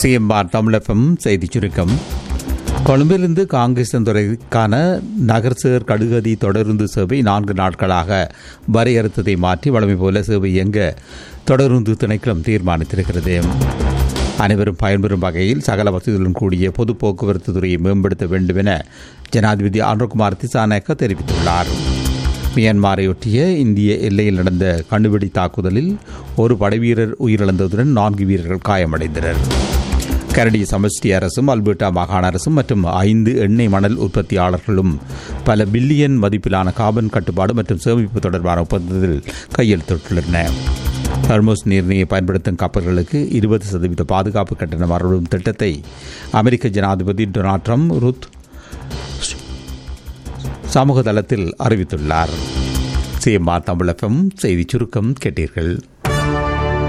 CMR தமிழகம் செய்திச் சுருக்கம் கொழும்பிலிருந்து காங்கிரஸ் துறைக்கான நகர்சேர் கடுகதி தொடருந்து சேவை நான்கு நாட்களாக வரையறுத்ததை மாற்றி வழமை போல சேவை இயங்க தொடருந்து திணைக்களம் தீர்மானித்திருக்கிறது அனைவரும் பயன்பெறும் வகையில் சகல வசதிகளுடன் கூடிய பொது போக்குவரத்து துறையை மேம்படுத்த வேண்டும் என ஜனாதிபதி ஆனகுமார் திசாநாயக்க தெரிவித்துள்ளார் மியான்மரையொட்டிய இந்திய எல்லையில் நடந்த கண்டுபிடி தாக்குதலில் ஒரு படைவீரர் உயிரிழந்ததுடன் நான்கு வீரர்கள் காயமடைந்தனர் கனடிய சமஷ்டி அரசும் அல்பர்டா மாகாண அரசும் மற்றும் ஐந்து எண்ணெய் மணல் உற்பத்தியாளர்களும் பல பில்லியன் மதிப்பிலான கார்பன் கட்டுப்பாடு மற்றும் சேமிப்பு தொடர்பான ஒப்பந்தத்தில் கையெழுத்திட்டுள்ளன ஹர்மோஸ் நீர்நிலையை பயன்படுத்தும் கப்பல்களுக்கு இருபது சதவீத பாதுகாப்பு கட்டணம் வரவிடும் திட்டத்தை அமெரிக்க ஜனாதிபதி டொனால்ட் ட்ரம்ப் ருத் சமூக தளத்தில் அறிவித்துள்ளார் சிஎம்ஆர் தமிழகம் செய்திச் சுருக்கம் கேட்டீர்கள்